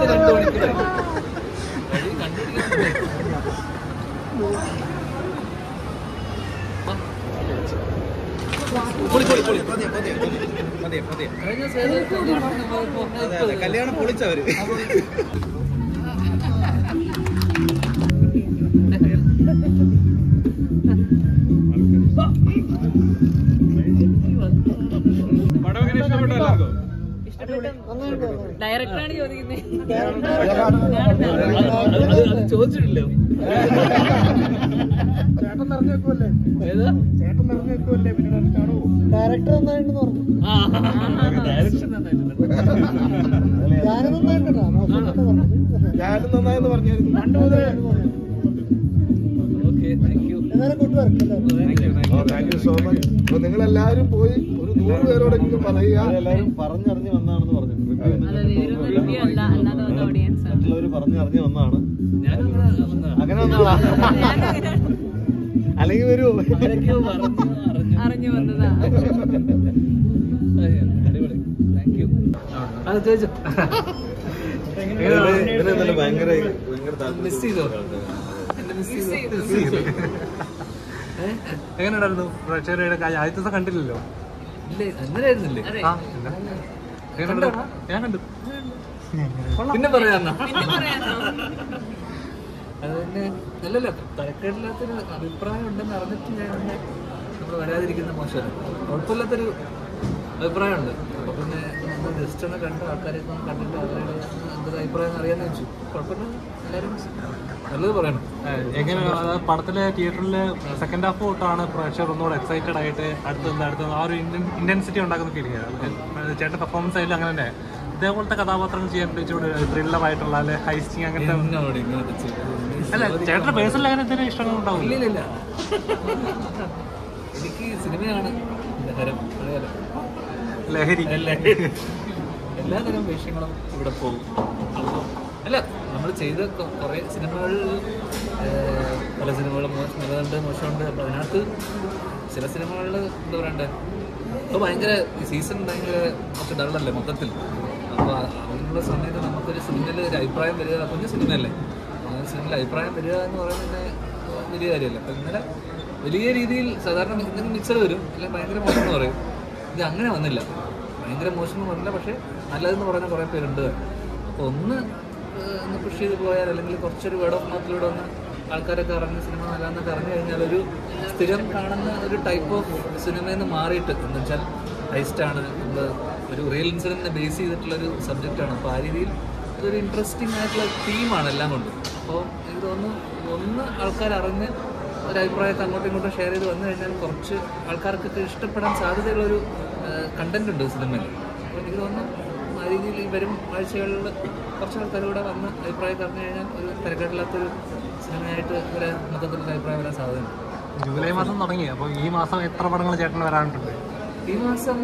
രണ്ട് മണിക്കൂർ വഴി കണ്ടുപിടിക്കാൻ പൊളി പൊളി പൊളി മതിയെ, മതിയെ, മതിയെ, മതിയെ. കഴിഞ്ഞ സേതു കല്യാണത്തിന് പോയപ്പോ അതെ, അതെ, കല്യാണം പൊളിച്ചവര് പടം എങ്ങനെ ഇഷ്ടപ്പെട്ടു എല്ലാവർക്കും ഡയറക്ടറാണ് ചോദിക്കുന്നത് അത് അത് അത് ചോദിച്ചിട്ടില്ലോ ചേട്ടൻ നിറഞ്ഞു വെക്കുമല്ലേ ഏതാ ചേട്ടൻ നിറഞ്ഞു വെക്കുമല്ലേ പിന്നെ കാണുമോ ഡയറക്ടർ നന്നായിട്ടുണ്ടെന്ന് പറഞ്ഞു ആ ഡയറക്ഷൻ നന്നായിട്ടുണ്ട് ഞാനും നന്നായിട്ടുണ്ടാ ഞാനും നന്നായെന്ന് പറഞ്ഞായിരുന്നു പണ്ട് മുതലേ ഓക്കെ താങ്ക് യു എന്നാലും ഗുഡ് വർക്ക് എല്ലാവരും താങ്ക് യു സോ മച്ച് അപ്പൊ നിങ്ങൾ എല്ലാവരും പോയി ഒരു നൂറ് പേരോടെങ്കിലും പറയുക എല്ലാവരും പറഞ്ഞറിഞ്ഞ് വന്നാണെന്ന് പറഞ്ഞു അതെ വേറൊന്നും റിവ്യൂ അല്ല അല്ലാതെ വന്ന ഓഡിയൻസ് ആണ് മറ്റുള്ളവർ പറഞ്ഞറിഞ്ഞ് വന്നതാണ് ഞാനങ്ങനെ വന്നതാണ്. അങ്ങനെ വന്നതാ അല്ലെങ്കിൽ വരുമോ ആരൊക്കെയോ പറഞ്ഞു അറിഞ്ഞു അറിഞ്ഞു വന്നതാ അയ്യോ, അടിപൊളി താങ്ക് യു അത് ചോദിച്ചു ഇവരെന്നല്ല ഭയങ്കര ഭയങ്കര മിസ് ചെയ്തോ എന്നെ മിസ് ചെയ്തോ എങ്ങനെയുണ്ടായിരുന്നു പ്രേക്ഷകരുടെ കാര്യം ആദ്യത്തെ ദിവസം കണ്ടില്ലല്ലോ ഇല്ല ഇന്നലെയായിരുന്നില്ലേ അതെ ആ ഇല്ല. എങ്ങനെയുണ്ട് ഞാൻ കണ്ടു പിന്നെ പറയാന്നാ പിന്നെ പറയാനോ അത് തന്നെ അല്ലല്ല തരക്കേടില്ലാത്തൊരു അഭിപ്രായം ഉണ്ടെന്ന് അറിഞ്ഞിട്ട് ഞാൻ പിന്നെ നമ്മൾ വരാതിരിക്കുന്ന മോശമല്ല കുഴപ്പമില്ലാത്തൊരു അഭിപ്രായമുണ്ട് അപ്പൊ പിന്നെ നമ്മൾ ജസ്റ്റ് ഒന്ന് കണ്ട ആൾക്കാരെ ഒന്ന് കണ്ടിട്ട് അവരുടെ എന്തൊരു അഭിപ്രായം അറിയാന്ന് വെച്ചു കുഴപ്പമില്ല എല്ലാവരും നല്ലത് പറയണം എങ്ങനെയാണ് അത് പടത്തിലെ തിയേറ്ററിൽ സെക്കൻഡ് ഹാഫ് തൊട്ടാണ് പ്രേക്ഷകർ ഒന്നുകൂടെ എക്സൈറ്റഡ് ആയിട്ട് അടുത്ത് എന്താ അടുത്ത് ആ ഒരു ഇന്റൻസിറ്റി ഉണ്ടാക്കുന്ന ഫീലിംഗ് ചേട്ടൻ പെർഫോമൻസ് ആയാലും അങ്ങനെ തന്നെ ഇതേപോലത്തെ കഥാപാത്രങ്ങൾ ചെയ്യാൻ ഇച്ചിരി ത്രില്ലർ ആയിട്ടുള്ള അല്ലെ ഹൈസ്റ്റിങ് അങ്ങനത്തെ എന്നോട് ഇങ്ങോട്ട് ചെയ്തു. അല്ല ചേട്ടന്റെ പേഴ്സണൽ അങ്ങനെ എന്തെങ്കിലും ഇഷ്ടങ്ങൾ ഉണ്ടാവില്ല ഇല്ല ഇല്ല എനിക്ക് സിനിമയാണ് ഹരം അറിയാലോ ലഹരി എല്ലാ എല്ലാ തരം വേഷങ്ങളും ഇവിടെ പോകും അപ്പോൾ അല്ല നമ്മൾ ചെയ്ത കൊ- കുറേ സിനിമകളിൽ ഏഹ്, പല സിനിമകളും മോശം നല്ലതുണ്ട് മോശമുണ്ട് അപ്പോൾ അതിനകത്ത് ചില സിനിമകളിൽ എന്താ പറയണ്ടേ ഇപ്പോൾ ഭയങ്കര ഈ സീസൺ ഭയങ്കര കുറച്ച് ഡള്ളല്ലേ മൊത്തത്തിൽ അപ്പോൾ അങ്ങനെയുള്ള സമയത്ത് നമുക്കൊരു സിനിമയിൽ ഒരു അഭിപ്രായം വരിക കുഞ്ഞു സിനിമയല്ലേ ആ സിനിമയിൽ അഭിപ്രായം വരിക എന്ന് പറയുന്നത് വലിയ കാര്യമല്ല അപ്പോൾ ഇന്നലെ വലിയ രീതിയിൽ സാധാരണ എന്തെങ്കിലും മിക്സർ വരും അല്ലെങ്കിൽ ഭയങ്കര മോശം എന്ന് പറയും ഇത് അങ്ങനെ വന്നില്ല ഭയങ്കര മോശം എന്ന് പറഞ്ഞില്ല പക്ഷേ നല്ലതെന്ന് പറയുന്ന കുറേ പേരുണ്ട് അപ്പോൾ ഒന്ന് ഏഹ്, ഒന്ന് പുഷ് ചെയ്ത് പോയാൽ അല്ലെങ്കിൽ കുറച്ചൊരു വേർഡ് ഓഫ് മൗത്തിലൂടെ ഒന്ന് ആൾക്കാരൊക്കെ അറിഞ്ഞ സിനിമ നല്ലതെന്നൊക്കെ അറിഞ്ഞു കഴിഞ്ഞാൽ ഒരു സ്ഥിരം കാണുന്ന ഒരു ടൈപ്പ് ഓഫ് സിനിമയിൽ നിന്ന് മാറിയിട്ട് എന്ന് വെച്ചാൽ ഹൈസ്റ്റാണ് നമ്മൾ ഒരു റിയൽ ഇൻസിഡൻറ്റിനെ ബേസ് ചെയ്തിട്ടുള്ളൊരു സബ്ജക്റ്റാണ് അപ്പോൾ ആ രീതിയിൽ ഇതൊരു ഇൻട്രസ്റ്റിംഗ് ആയിട്ടുള്ള തീമാണ് എല്ലാം കൊണ്ടും അപ്പോൾ എനിക്ക് തോന്നുന്നു ഒന്ന് ആൾക്കാർ അറിഞ്ഞ് ഒരു അഭിപ്രായത്തെ അങ്ങോട്ടും ഇങ്ങോട്ടും ഷെയർ ചെയ്ത് വന്നു കഴിഞ്ഞാൽ കുറച്ച് ആൾക്കാർക്കൊക്കെ ഇഷ്ടപ്പെടാൻ സാധ്യതയുള്ളൊരു കണ്ടന്റ് ഉണ്ട് സിനിമയിൽ അപ്പോൾ എനിക്ക് തോന്നുന്നു ആ രീതിയിൽ ഈ വരും ആഴ്ചകളിൽ കുറച്ച് ആൾക്കാരൂടെ വന്ന് അഭിപ്രായം പറഞ്ഞു കഴിഞ്ഞാൽ ഒരു തിരക്കേടില്ലാത്തൊരു സിനിമയായിട്ട് ഒരു മൊത്തത്തിലൊരു അഭിപ്രായം വരാൻ സാധ്യതയുണ്ട് ജൂലൈ മാസം തുടങ്ങി അപ്പോൾ ഈ മാസം എത്ര പടങ്ങൾ ചേട്ടന് വരാനുണ്ട് ഈ മാസം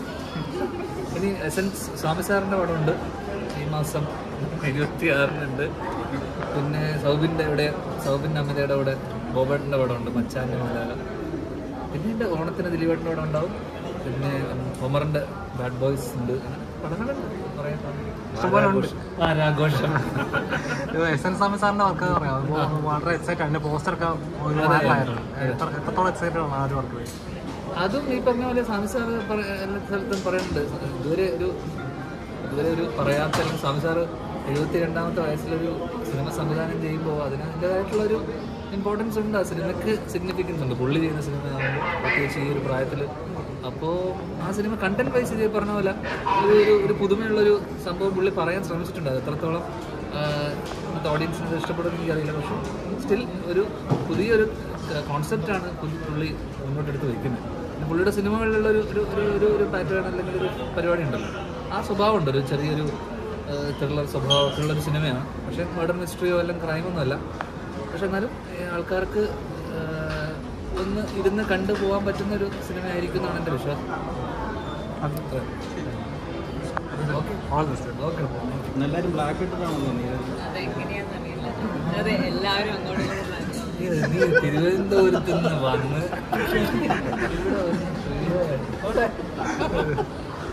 ഇനി എസൻസ് സ്വാമി സാറിൻ്റെ പടമുണ്ട് ഈ മാസം ഇരുപത്തി ആറിനുണ്ട് പിന്നെ സൗബിൻ്റെ ഇവിടെ സൗബിൻ അമിതയുടെ ഇവിടെ ബോബേട്ടൻ്റെ പടമുണ്ട് മച്ചാൻ്റെ മല പിന്നെ എൻ്റെ ഓണത്തിന് ദിലീപേട്ടൻ്റെ പടം ഉണ്ടാവും പിന്നെ ഒമറിൻ്റെ ബാഡ് ബോയ്സ് ഉണ്ട് അങ്ങനെ പടങ്ങളുണ്ട് കുറേ ഇഷ്ടംപോലെ ഉണ്ട്. ആരാഘോഷം എസ് എൻ സ്വാമി സാറിന്റെ വർക്ക് പറയാം അത് വളരെ എക്സൈറ്റ് അതിന്റെ പോസ്റ്റർ ഒക്കെ ഒരു വൈറലായിരുന്നു എത്ര- എത്രത്തോളം എക്സൈറ്റഡ് ആണ് ആ ഒരു വർക്ക് അതും ഈ പറഞ്ഞ പോലെ സ്വാമി സാറ് പറ- എല്ലാ സ്ഥലത്തും പറയുന്നുണ്ട് ഇതുവരെ ഒരു ഇതുവരെ ഒരു പറയാത്ത അല്ലെങ്കിൽ സ്വാമി സാറ് എഴുപത്തി രണ്ടാമത്തെ വയസ്സിലൊരു സിനിമ സംവിധാനം ചെയ്യുമ്പോൾ അതിന് അതിൻ്റെതായിട്ടുള്ളൊരു ഇമ്പോർട്ടൻസ് ഉണ്ട് ആ സിനിമയ്ക്ക് സിഗ്നിഫിക്കൻസ് ഉണ്ട് പുള്ളി ചെയ്യുന്ന സിനിമയാകുമ്പോൾ പ്രത്യേകിച്ച് ഈ ഒരു പ്രായത്തിൽ അപ്പോൾ ആ സിനിമ കണ്ടന്റ് വൈസ് ഇതേ പറഞ്ഞ പോലെ ഒരു ഒരു ഒരു പുതുമയുള്ളൊരു സംഭവം പുള്ളി പറയാൻ ശ്രമിച്ചിട്ടുണ്ട് അത് എത്രത്തോളം ഇന്നത്തെ ഓഡിയൻസിന് ഇത് ഇഷ്ടപ്പെടുമെന്ന് എനിക്കറിയില്ല പക്ഷേ സ്റ്റിൽ ഒരു പുതിയൊരു കോൺസെപ്റ്റാണ് പുള്ളി മുന്നോട്ടെടുത്ത് വയ്ക്കുന്നത് പിന്നെ പുള്ളിയുടെ സിനിമകളിലുള്ള ഒരു ഒരു ഒരു ഒരു ഒരു പാറ്റേൺ അല്ലെങ്കിൽ ഒരു പരിപാടി ഉണ്ടല്ലോ ആ സ്വഭാവമുണ്ട് ഒരു ചെറിയൊരു ത്രില്ലർ സ്വഭാവത്തിലുള്ളൊരു സിനിമയാണ് പക്ഷേ മർഡർ മിസ്റ്ററിയോ അല്ലെങ്കിൽ ക്രൈമൊന്നും അല്ല പക്ഷെ എന്നാലും ഏ, ആൾക്കാർക്ക് ആ, ഒന്ന് ഇരുന്ന് കണ്ടു പോകാൻ പറ്റുന്ന ഒരു സിനിമയായിരിക്കും എന്നാണ് എൻ്റെ വിശ്വാസം ഓക്കെ ഓൾ ദിസ് ഓക്കെ എല്ലാവരും ബ്ലാക്ക് ഇട്ടിട്ടാണല്ലോ നീ അതെങ്ങനെയാണെന്നറിയില്ല അതെ എല്ലാവരും അങ്ങോട്ടും ഇങ്ങോട്ടും മാറ്റി. നീ നീ തിരുവനന്തപുരത്ത് നിന്ന് വന്ന് ഇവിടെ വന്ന് ഇവിടെ